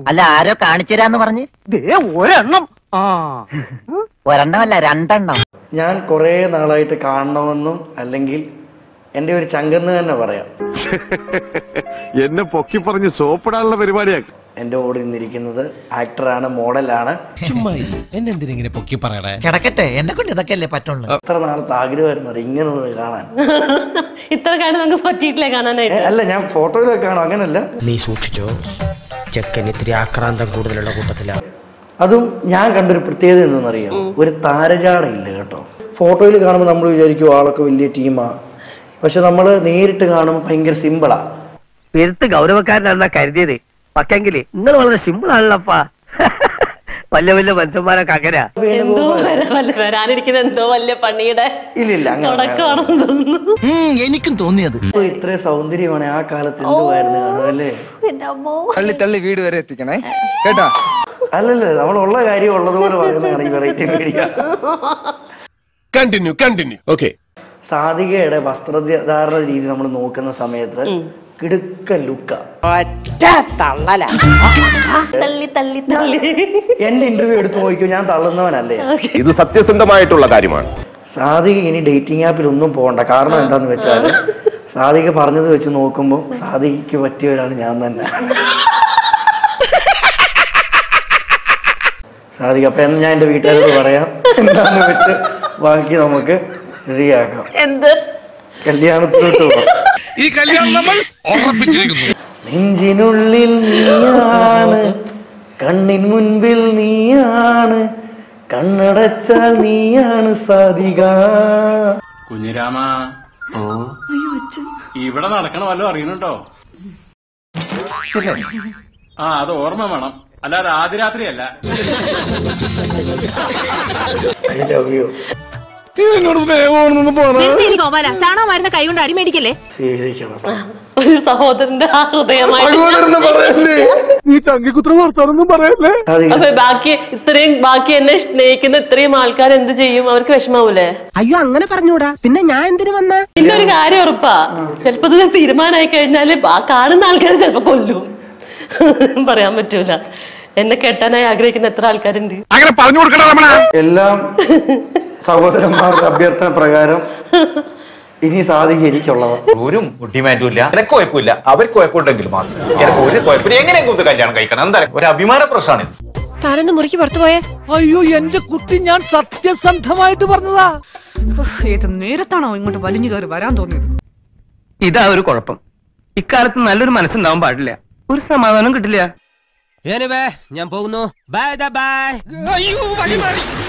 അല്ല ആരോ കാണിച്ചു തരാന്ന് പറഞ്ഞ് ദേ ഒരെണ്ണം ആ ഒരെണ്ണമല്ല രണ്ടെണ്ണം ഞാൻ കുറേ നാളായിട്ട് കാണണമെന്നും അല്ലെങ്കിൽ എൻ്റെ ഒരു ചങ്കെന്ന് തന്നെ പറയാം എന്നെ പൊക്കി പറഞ്ഞ് സോപ്പിടാനുള്ള പരിപാടിയാ എൻ്റെ കൂടെ ഇന്നിരിക്കുന്നത് ആക്ടറാണ് മോഡലാണ് എന്നെന്തിനെ പൊക്കി പറയണേ കിടക്കട്ടെ എന്നെ കൊണ്ട് ഇതൊക്കെ അല്ലേ പറ്റുള്ളൂ എത്ര നാളത്തെ ആഗ്രഹമായിരുന്നു അറിയാം ഇങ്ങനെ ഒന്ന് കാണാൻ ഇത്ര കാര്യം നമുക്ക് പറ്റിയിട്ടില്ല ഏ, കാണാനായിട്ട് അല്ല ഞാൻ ഫോട്ടോയിലൊക്കെ കാണും അങ്ങനല്ല നീ സൂക്ഷിച്ചോ ചെക്കൻ ഇത്തിരി ആക്രാന്തം കൂടുതലുള്ള കൂട്ടത്തിലാണ് അതും ഞാൻ കണ്ടൊരു പ്രത്യേകത എന്തെന്നറിയാം ഒരു താരജാട ഇല്ല കേട്ടോ ഫോട്ടോയിൽ കാണുമ്പോൾ നമ്മൾ വിചാരിക്കും ആളൊക്കെ വലിയ ടീമാ പക്ഷെ നമ്മൾ നേരിട്ട് കാണുമ്പോൾ ഭയങ്കര സിമ്പിളാ പെരുത്ത് ഗൗരവക്കാരനാണെന്നാ കരുതിയത് പക്ഷെങ്കില് നിങ്ങൾ വളരെ സിമ്പിൾ ആണല്ലപ്പാ വലിയ വലിയ മനുഷ്യന്മാരൊക്കെ അങ്ങനെ എന്തോ വരാ- വല്ല- വരാനിരിക്കുന്ന എന്തോ വലിയ പണിയുടെ ഇല്ല ഇല്ല അങ്ങനെ തുടക്കമാണെന്ന് തോന്നുന്നു എനിക്കും തോന്നിയത് ഇപ്പൊ ഇത്രയും സൗന്ദര്യമാണ് ആ കാലത്ത് എന്തുവായിരുന്നു കാണും അല്ലേ തള്ളി തള്ളി വീട് വരെ എത്തിക്കണേ കേട്ടാ അല്ലല്ല നമ്മളുള്ള കാര്യം ഉള്ളതുപോലെ പറയുന്നതാണ് ഈ variety media continue continue okay സാധികയുടെ വസ്ത്രധാരണ രീതി നമ്മൾ നോക്കുന്ന സമയത്ത് കിടുക്കൻ ലുക്ക തള്ളി തള്ളി തള്ളി എന്റെ ഇന്റർവ്യൂ എടുത്ത് നോക്കിയോ ഞാൻ തള്ളുന്നവനല്ലേ ഇത് സത്യസന്ധമായിട്ടുള്ള കാര്യമാണ് സാധിക ഇനി ഡേറ്റിംഗ് ആപ്പിൽ ഒന്നും പോകണ്ട കാരണം എന്താന്ന് വെച്ചാൽ സാധിക പറഞ്ഞത് വെച്ച് നോക്കുമ്പോൾ സാധികയ്ക്ക് പറ്റിയ ഒരാൾ ഞാൻ തന്നെ സാധിക അപ്പൊ എന്ന് ഞാൻ എന്റെ വീട്ടുകാരോട് പറയാം എന്താന്ന് വെച്ച് ബാക്കി നമുക്ക് റെഡിയാക്കാം എന്ത് കല്യാണത്തിലോട്ട് പോകാം ഈ കല്യാണം നമ്മൾ ഉറപ്പിച്ചിരിക്കുന്നു നെഞ്ചിനുള്ളിൽ നീയാണ് കണ്ണിൻ മുൻപിൽ നീയാണ് കണ്ണടച്ചാൽ നീയാണ് സാധിക കുഞ്ഞിരാമ ഓ ഇവിടെ നടക്കണ വല്ലതും അറിയുന്നുണ്ടോ ആ അത് ഓർമ്മ വേണം അല്ലാതെ ആദ്യ രാത്രിയല്ല ഐ ലവ് യു ഗോപാല ചാണകം വരുന്ന കൈ കൊണ്ട് അടിമേടിക്കല്ലേ സ്വീകരിക്കണം ഒരു സഹോദരന്റെ ആ ഹൃദയമായി സഹോദരന് പറയല്ലേ നീ ചങ്കിക്കുത്ര വർത്താനൊന്നും പറയല്ലേ സാധിക അപ്പൊ ബാക്കി ഇത്രയും ബാക്കി എന്നെ സ്നേഹിക്കുന്ന ഇത്രയും ആൾക്കാർ എന്ത് ചെയ്യും അവർക്ക് വിഷമാവൂലേ അയ്യോ അങ്ങനെ പറഞ്ഞൂടാ പിന്നെ ഞാൻ എന്തിനു വന്ന പിന്നെ ഒരു കാര്യം ഉറപ്പാ ചിലപ്പോ ഇത് തീരുമാനമായി കഴിഞ്ഞാല് ആ കാണുന്ന ആൾക്കാർ ചിലപ്പോ കൊല്ലും പറയാൻ പറ്റൂല എന്നെ കെട്ടാനായി ആഗ്രഹിക്കുന്ന എത്ര ആൾക്കാരുണ്ട് അങ്ങനെ പറഞ്ഞു കൊടുക്കണ രമണ എല്ലാം സഹോദരന്മാരുടെ അഭ്യർത്ഥന പ്രകാരം ഇനി സാധിക എനിക്കുള്ളതാ ഒരു ഡിമാൻഡും ഇല്ല എനിക്ക് കുഴപ്പമില്ല അവർക്ക് കുഴപ്പമുണ്ടെങ്കിൽ മാത്രം എനിക്ക് ഒരു കുഴപ്പമില്ല എങ്ങനെയെങ്കിലും ഒന്ന് കല്യാണം കഴിക്കണം എന്താ ഒരു അഭിമാന പ്രശ്നമാണ് താനൊന്ന് മുറിക്ക് പുറത്തു പോയേ അയ്യോ എന്റെ കുട്ടി ഞാൻ സത്യസന്ധമായിട്ട് പറഞ്ഞതാ ഏത് നേരത്താണോ ഇങ്ങോട്ട് വലിഞ്ഞു കയറി വരാൻ തോന്നിയത് ഇതാ ഒരു കുഴപ്പം ഇക്കാലത്ത് നല്ലൊരു മനസ്സുണ്ടാവാൻ പാടില്ല ഒരു സമാധാനം കിട്ടില്ല ഞാൻ പോകുന്നു ബൈ ബൈ അയ്യോ വഴി മാറി